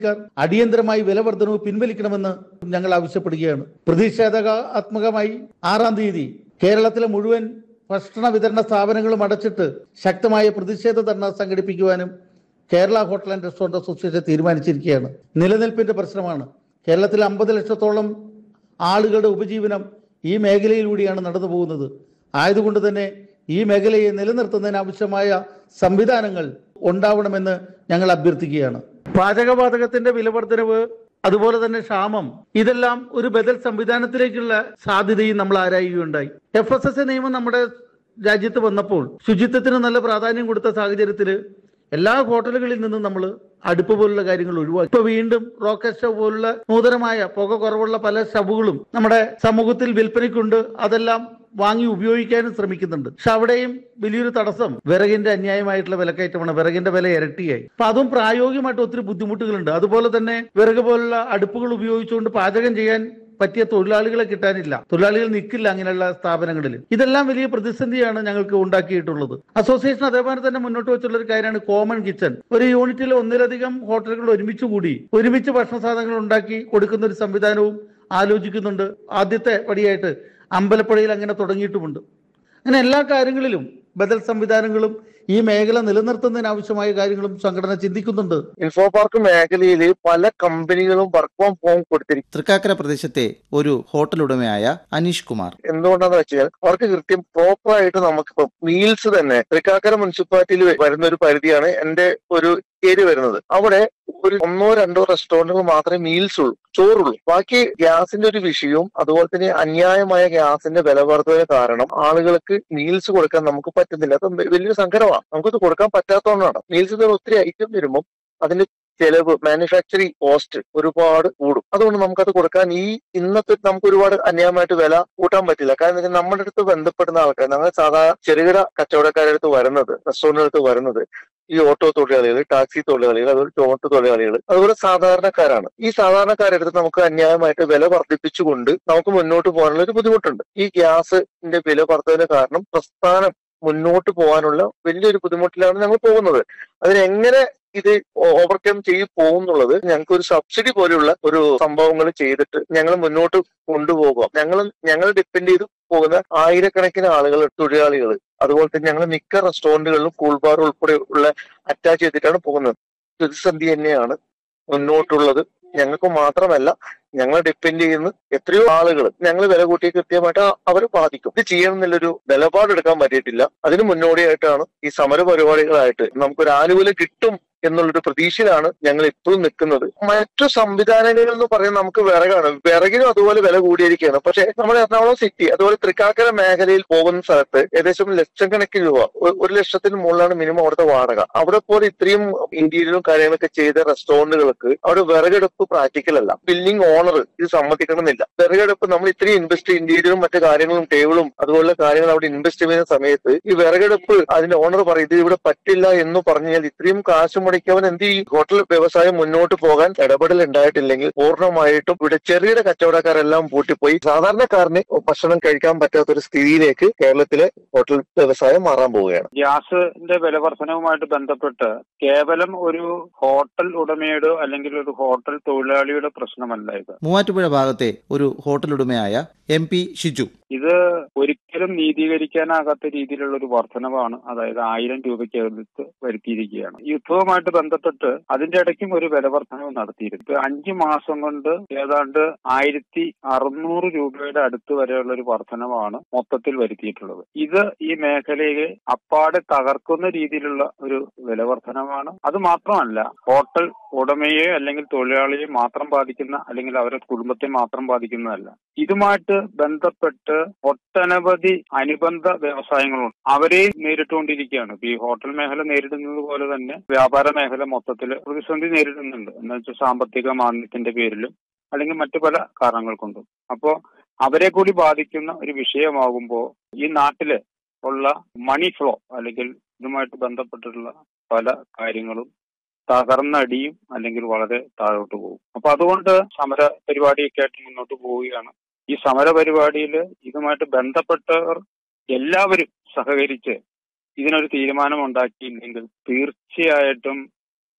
അടിയന്തരമായി വില വർധനവ് പിൻവലിക്കണമെന്ന് ഞങ്ങൾ ആവശ്യപ്പെടുകയാണ് പ്രതിഷേധാത്മകമായി ആറാം തീയതി കേരളത്തിലെ മുഴുവൻ ഭക്ഷണ വിതരണ സ്ഥാപനങ്ങളും അടച്ചിട്ട് ശക്തമായ പ്രതിഷേധ ധർണ സംഘടിപ്പിക്കുവാനും Kerala hotel and restaurant association തീരുമാനിച്ചിരിക്കുകയാണ് നിലനിൽപ്പിന്റെ പ്രശ്നമാണ് കേരളത്തിൽ അമ്പത് ലക്ഷത്തോളം ആളുകളുടെ ഉപജീവനം ഈ മേഖലയിലൂടെയാണ് നടന്നു പോകുന്നത് ആയതുകൊണ്ട് തന്നെ ഈ മേഖലയെ നിലനിർത്തുന്നതിന് ആവശ്യമായ സംവിധാനങ്ങൾ ഉണ്ടാവണമെന്ന് ഞങ്ങൾ അഭ്യർത്ഥിക്കുകയാണ് പാചകവാതകത്തിന്റെ വിലവർദ്ധനവ് അതുപോലെ തന്നെ ക്ഷാമം ഇതെല്ലാം ഒരു ബദൽ സംവിധാനത്തിലേക്കുള്ള സാധ്യതയും നമ്മൾ ആരായുകയുണ്ടായി എഫ് എസ് എസ് നിയമം നമ്മുടെ രാജ്യത്ത് വന്നപ്പോൾ ശുചിത്വത്തിന് നല്ല പ്രാധാന്യം കൊടുത്ത സാഹചര്യത്തിൽ എല്ലാ ഹോട്ടലുകളിൽ നിന്നും നമ്മൾ അടുപ്പ് പോലുള്ള കാര്യങ്ങൾ ഒഴിവാക്കി ഇപ്പൊ വീണ്ടും റോക്കറ്റ് സ്റ്റവ് പോലുള്ള നൂതനമായ പുക കുറവുള്ള പല സ്റ്റവുകളും നമ്മുടെ സമൂഹത്തിൽ വിൽപ്പനയ്ക്കുണ്ട് അതെല്ലാം വാങ്ങി ഉപയോഗിക്കാനും ശ്രമിക്കുന്നുണ്ട് പക്ഷെ അവിടെയും വലിയൊരു തടസ്സം വിറകിന്റെ അന്യായമായിട്ടുള്ള വിലക്കയറ്റമാണ് വിറകിന്റെ വില ഇരട്ടിയായി അപ്പൊ അതും പ്രായോഗികമായിട്ട് ഒത്തിരി ബുദ്ധിമുട്ടുകളുണ്ട് അതുപോലെ തന്നെ വിറക് പോലുള്ള അടുപ്പുകൾ ഉപയോഗിച്ചുകൊണ്ട് പാചകം ചെയ്യാൻ പറ്റിയ തൊഴിലാളികളെ കിട്ടാനില്ല തൊഴിലാളികൾ നിൽക്കില്ല അങ്ങനെയുള്ള സ്ഥാപനങ്ങളിൽ ഇതെല്ലാം വലിയ പ്രതിസന്ധിയാണ് ഞങ്ങൾക്ക് ഉണ്ടാക്കിയിട്ടുള്ളത് അസോസിയേഷൻ അതേപോലെ തന്നെ മുന്നോട്ട് വെച്ചുള്ള ഒരു കാര്യമാണ് കോമൺ കിച്ചൺ ഒരു യൂണിറ്റിൽ ഒന്നിലധികം ഹോട്ടലുകൾ ഒരുമിച്ച് കൂടി ഒരുമിച്ച് ഭക്ഷണ സാധനങ്ങൾ ഉണ്ടാക്കി കൊടുക്കുന്ന ഒരു സംവിധാനവും ആലോചിക്കുന്നുണ്ട് ആദ്യത്തെ പടിയായിട്ട് അമ്പലപ്പുഴയിൽ അങ്ങനെ തുടങ്ങിയിട്ടുമുണ്ട് അങ്ങനെ എല്ലാ കാര്യങ്ങളിലും ബദൽ സംവിധാനങ്ങളും ഈ മേഖല നിലനിർത്തുന്നതിന് ആവശ്യമായ കാര്യങ്ങളും സംഘടന ചിന്തിക്കുന്നുണ്ട് ഇൻഫോ പാർക്ക് മേഖലയിൽ പല കമ്പനികളും വർക്ക് ഫ്രം ഹോം കൊടുത്തിരിക്കും തൃക്കാക്കര പ്രദേശത്തെ ഒരു ഹോട്ടൽ ഉടമയായ അനീഷ് കുമാർ എന്തുകൊണ്ടാന്ന് വെച്ചാൽ അവർക്ക് കൃത്യം പ്രോപ്പർ ആയിട്ട് നമുക്കിപ്പം മീൽസ് തന്നെ തൃക്കാക്കര മുനിസിപ്പാലിറ്റിയിൽ വരുന്ന ഒരു പരിധിയാണ് എന്റെ ഒരു ഏരിയ വരുന്നത് അവിടെ ഒരു ഒന്നോ രണ്ടോ റെസ്റ്റോറന്റുകൾ മാത്രമേ മീൽസ് ഉള്ളൂ ചോറുള്ളൂ ബാക്കി ഗ്യാസിന്റെ ഒരു വിഷയവും അതുപോലെ തന്നെ അന്യായമായ ഗ്യാസിന്റെ വില വർധന കാരണം ആളുകൾക്ക് മീൽസ് കൊടുക്കാൻ നമുക്ക് പറ്റുന്നില്ല അത് വലിയൊരു സങ്കടമാണ് നമുക്കത് കൊടുക്കാൻ പറ്റാത്തതുകൊണ്ടാണ് മീൽസ് ഒത്തിരി ഐറ്റം വരുമ്പോൾ അതിന്റെ ചെലവ് മാനുഫാക്ചറിങ് കോസ്റ്റ് ഒരുപാട് കൂടും അതുകൊണ്ട് നമുക്കത് കൊടുക്കാൻ ഈ ഇന്നത്തെ നമുക്ക് ഒരുപാട് അന്യായമായിട്ട് വില കൂട്ടാൻ പറ്റില്ല കാരണം എന്താ വെച്ചാൽ നമ്മുടെ അടുത്ത് ബന്ധപ്പെടുന്ന ആൾക്കാർ നമ്മൾ സാധാരണ ചെറുകിട കച്ചവടക്കാരുടെ അടുത്ത് വരുന്നത് റെസ്റ്റോറന്റിന്റെ അടുത്ത് വരുന്നത് ഈ ഓട്ടോ തൊഴിലാളികൾ ടാക്സി തൊഴിലാളികൾ അതുപോലെ ടൊമാറ്റോ തൊഴിലാളികൾ അതുപോലെ സാധാരണക്കാരാണ് ഈ സാധാരണക്കാരുടെ അടുത്ത് നമുക്ക് അന്യായമായിട്ട് വില വർദ്ധിപ്പിച്ചുകൊണ്ട് നമുക്ക് മുന്നോട്ട് പോകാനുള്ള ഒരു ബുദ്ധിമുട്ടുണ്ട് ഈ ഗ്യാസിന്റെ വില വർധന കാരണം പ്രസ്ഥാനം മുന്നോട്ട് പോകാനുള്ള വലിയൊരു ബുദ്ധിമുട്ടിലാണ് ഞങ്ങൾ പോകുന്നത് അതിനെങ്ങനെ ഇത് ഓവർകം ചെയ്ത് പോകുന്നുള്ളത് ഞങ്ങൾക്ക് ഒരു സബ്സിഡി പോലെയുള്ള ഒരു സംഭവങ്ങൾ ചെയ്തിട്ട് ഞങ്ങൾ മുന്നോട്ട് കൊണ്ടുപോകുക ഞങ്ങൾ ഞങ്ങൾ ഡിപ്പെൻഡ് ചെയ്ത് പോകുന്ന ആയിരക്കണക്കിന് ആളുകൾ തൊഴിലാളികൾ അതുപോലെ തന്നെ ഞങ്ങൾ മിക്ക റെസ്റ്റോറന്റുകളിലും കൂൾ ബാർ ഉൾപ്പെടെ ഉള്ള അറ്റാച്ച് ചെയ്തിട്ടാണ് പോകുന്നത് പ്രതിസന്ധി തന്നെയാണ് മുന്നോട്ടുള്ളത് ഞങ്ങൾക്ക് മാത്രമല്ല ഞങ്ങൾ ഡിപ്പെൻഡ് ചെയ്യുന്ന എത്രയോ ആളുകൾ ഞങ്ങൾ വില കൂട്ടി കൃത്യമായിട്ട് അവർ ബാധിക്കും ഇത് ചെയ്യണം എന്നുള്ളൊരു നിലപാടെടുക്കാൻ പറ്റിയിട്ടില്ല അതിന് മുന്നോടിയായിട്ടാണ് ഈ സമര പരിപാടികളായിട്ട് നമുക്കൊരു ആനുകൂല്യം കിട്ടും എന്നുള്ളൊരു പ്രതീക്ഷയിലാണ് ഞങ്ങൾ ഇപ്പോഴും നിൽക്കുന്നത് മറ്റു സംവിധാനങ്ങൾ എന്ന് പറയുന്നത് നമുക്ക് വിറകാണ് വിറകിനും അതുപോലെ വില കൂടിയിരിക്കുകയാണ് പക്ഷെ നമ്മുടെ എറണാകുളം സിറ്റി അതുപോലെ തൃക്കാക്കര മേഖലയിൽ പോകുന്ന സ്ഥലത്ത് ഏകദേശം ലക്ഷക്കണക്കിന് രൂപ ഒ- ഒരു ലക്ഷത്തിന് മുകളിലാണ് മിനിമം അവിടുത്തെ വാടക അവിടെ പോലെ ഇത്രയും ഇന്റീരിയറും കാര്യങ്ങളൊക്കെ ചെയ്ത റെസ്റ്റോറന്റുകൾക്ക് അവിടെ വിറകെടുപ്പ് പ്രാക്ടിക്കൽ അല്ല ബില്ലിംഗ് ഓണർ ഇത് സമ്മതിക്കണമെന്നില്ല വിറകെടുപ്പ് നമ്മൾ ഇത്രയും ഇൻവെസ്റ്റ് ഇന്റീരിയറും മറ്റു കാര്യങ്ങളും ടേബിളും അതുപോലുള്ള കാര്യങ്ങൾ അവിടെ ഇൻവെസ്റ്റ് ചെയ്യുന്ന സമയത്ത് ഈ വിറകെടുപ്പ് അതിന്റെ ഓണർ പറയും ഇത് ഇവിടെ പറ്റില്ല എന്ന് പറഞ്ഞു കഴിഞ്ഞാൽ ഇത്രയും കാശ് മുടക്കി അവൻ എന്ത് ചെയ്യും ഹോട്ടൽ വ്യവസായം മുന്നോട്ട് പോകാൻ ഇടപെടൽ ഉണ്ടായിട്ടില്ലെങ്കിൽ പൂർണ്ണമായിട്ടും ഇവിടെ ചെറുകിട കച്ചവടക്കാരെല്ലാം പൂട്ടിപ്പോയി സാധാരണക്കാരന് ഭക്ഷണം കഴിക്കാൻ പറ്റാത്ത ഒരു സ്ഥിതിയിലേക്ക് കേരളത്തിലെ ഹോട്ടൽ വ്യവസായം മാറാൻ പോവുകയാണ് ഗ്യാസിന്റെ വില വർധനവുമായിട്ട് ബന്ധപ്പെട്ട് കേവലം ഒരു ഹോട്ടൽ ഉടമയുടെ അല്ലെങ്കിൽ ഒരു ഹോട്ടൽ തൊഴിലാളിയുടെ പ്രശ്നമല്ല ഇത് മൂവാറ്റുപുഴ ഭാഗത്തെ ഒരു ഹോട്ടൽ ഉടമയായ എം പി ഷിജു ഇത് ഒരിക്കലും നീതീകരിക്കാനാകാത്ത രീതിയിലുള്ള ഒരു വർധനവാണ് അതായത് ആയിരം രൂപയ്ക്ക് അടുത്ത് വരുത്തിയിരിക്കുകയാണ് യുദ്ധവുമായിട്ട് ബന്ധപ്പെട്ട് അതിന്റെ ഇടയ്ക്കും ഒരു വില വർധനവ് നടത്തിയിരുന്നു ഇപ്പൊ അഞ്ചു മാസം കൊണ്ട് ഏതാണ്ട് ആയിരത്തി അറുന്നൂറ് രൂപയുടെ അടുത്ത് വരെയുള്ള ഒരു വർധനവാണ് മൊത്തത്തിൽ വരുത്തിയിട്ടുള്ളത് ഇത് ഈ മേഖലയെ അപ്പാടെ തകർക്കുന്ന രീതിയിലുള്ള ഒരു വില വർധനവാണ് അത് മാത്രമല്ല ഹോട്ടൽ ഉടമയെ അല്ലെങ്കിൽ തൊഴിലാളിയെ മാത്രം ബാധിക്കുന്ന അല്ലെങ്കിൽ അവരുടെ കുടുംബത്തെ മാത്രം ബാധിക്കുന്നതല്ല ഇതുമായിട്ട് ബന്ധപ്പെട്ട് ഒട്ടനവധി അനുബന്ധ വ്യവസായങ്ങളുണ്ട് അവരെ നേരിട്ടുകൊണ്ടിരിക്കുകയാണ് ഇപ്പൊ ഈ ഹോട്ടൽ മേഖല നേരിടുന്നത് പോലെ തന്നെ വ്യാപാര മേഖല മൊത്തത്തിൽ പ്രതിസന്ധി നേരിടുന്നുണ്ട് എന്ന് വെച്ചാൽ സാമ്പത്തിക മാന്ദ്യത്തിന്റെ പേരിലും അല്ലെങ്കിൽ മറ്റു പല കാരണങ്ങൾ കൊണ്ടും അപ്പോ അവരെ കൂടി ബാധിക്കുന്ന ഒരു വിഷയമാകുമ്പോൾ ഈ നാട്ടില് ഉള്ള മണി ഫ്ലോ അല്ലെങ്കിൽ ഇതുമായിട്ട് ബന്ധപ്പെട്ടിട്ടുള്ള പല കാര്യങ്ങളും തകർന്നടിയും അല്ലെങ്കിൽ വളരെ താഴോട്ട് പോകും അപ്പൊ അതുകൊണ്ട് സമര പരിപാടിയൊക്കെ ആയിട്ട് മുന്നോട്ട് പോവുകയാണ് ഈ സമര പരിപാടിയിൽ ഇതുമായിട്ട് ബന്ധപ്പെട്ടവർ എല്ലാവരും സഹകരിച്ച് ഇതിനൊരു തീരുമാനം ഉണ്ടാക്കിയില്ലെങ്കിൽ തീർച്ചയായിട്ടും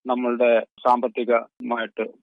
നമ്മളുടെ സാമ്പത്തികമായിട്ട്